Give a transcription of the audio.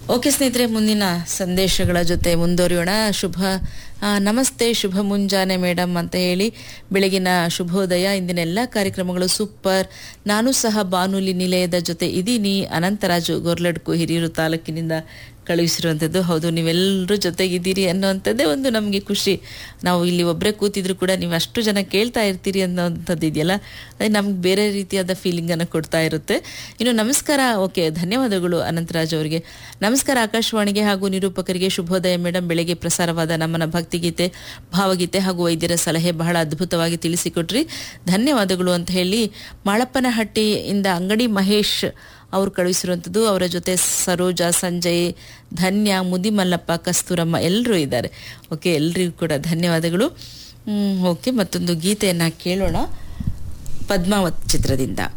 okay ಸ್ನೇಹಿತರೆ ಮುಂದಿನ ಸಂದೇಶಗಳ ಜೊತೆ ಮುಂದುವರಿಯೋಣ ಶುಭ ಆ, ನಮಸ್ತೆ ಶುಭ ಮುಂಜಾನೆ ಮೇಡಮ್ ಅಂತ ಹೇಳಿ ಬೆಳಗಿನ ಶುಭೋದಯ ಇಂದಿನ ಎಲ್ಲ ಕಾರ್ಯಕ್ರಮಗಳು ಸೂಪರ್ ನಾನು ಸಹ ಬಾನುಲಿ ನಿಲಯದ ಜೊತೆ ಇದೀನಿ ಅನಂತರಾಜು ಗೊರ್ಲಡ್ಕು ಹಿರಿಯೂರು ತಾಲೂಕಿನಿಂದ ಕಳುಹಿಸಿರುವಂಥದ್ದು ಹೌದು ನೀವೆಲ್ಲರೂ ಜೊತೆಗಿದ್ದೀರಿ ಅನ್ನೋವಂಥದ್ದೇ ಒಂದು ನಮಗೆ ಖುಷಿ ನಾವು ಇಲ್ಲಿ ಒಬ್ಬರೇ ಕೂತಿದ್ರು ಕೂಡ ನೀವು ಅಷ್ಟು ಜನ ಕೇಳ್ತಾ ಇರ್ತೀರಿ ಅನ್ನೋವಂಥದ್ದು ಇದೆಯಲ್ಲ ಅದು ನಮ್ಗೆ ಬೇರೆ ರೀತಿಯಾದ ಫೀಲಿಂಗನ್ನು ಕೊಡ್ತಾ ಇರುತ್ತೆ ಇನ್ನು ನಮಸ್ಕಾರ ಓಕೆ ಧನ್ಯವಾದಗಳು ಅನಂತರಾಜ್ ಅವರಿಗೆ ನಮಸ್ಕಾರ ಆಕಾಶವಾಣಿಗೆ ಹಾಗೂ ನಿರೂಪಕರಿಗೆ ಶುಭೋದಯ ಮೇಡಮ್ ಬೆಳಗ್ಗೆ ಪ್ರಸಾರವಾದ ನಮ್ಮನ ಭಕ್ತಿಗೀತೆ ಭಾವಗೀತೆ ಹಾಗೂ ವೈದ್ಯರ ಸಲಹೆ ಬಹಳ ಅದ್ಭುತವಾಗಿ ತಿಳಿಸಿಕೊಟ್ರಿ ಧನ್ಯವಾದಗಳು ಅಂತ ಹೇಳಿ ಮಾಳಪ್ಪನಹಟ್ಟಿಯಿಂದ ಅಂಗಡಿ ಮಹೇಶ್ ಅವ್ರು ಕಳುಹಿಸಿರುವಂಥದ್ದು ಅವರ ಜೊತೆ ಸರೋಜಾ ಸಂಜಯ್ ಧನ್ಯ ಮುದಿಮಲ್ಲಪ್ಪ ಕಸ್ತೂರಮ್ಮ ಎಲ್ಲರೂ ಇದ್ದಾರೆ ಓಕೆ ಎಲ್ರಿಗೂ ಕೂಡ ಧನ್ಯವಾದಗಳು ಓಕೆ ಮತ್ತೊಂದು ಗೀತೆಯನ್ನು ಕೇಳೋಣ ಪದ್ಮಾವತ್ ಚಿತ್ರದಿಂದ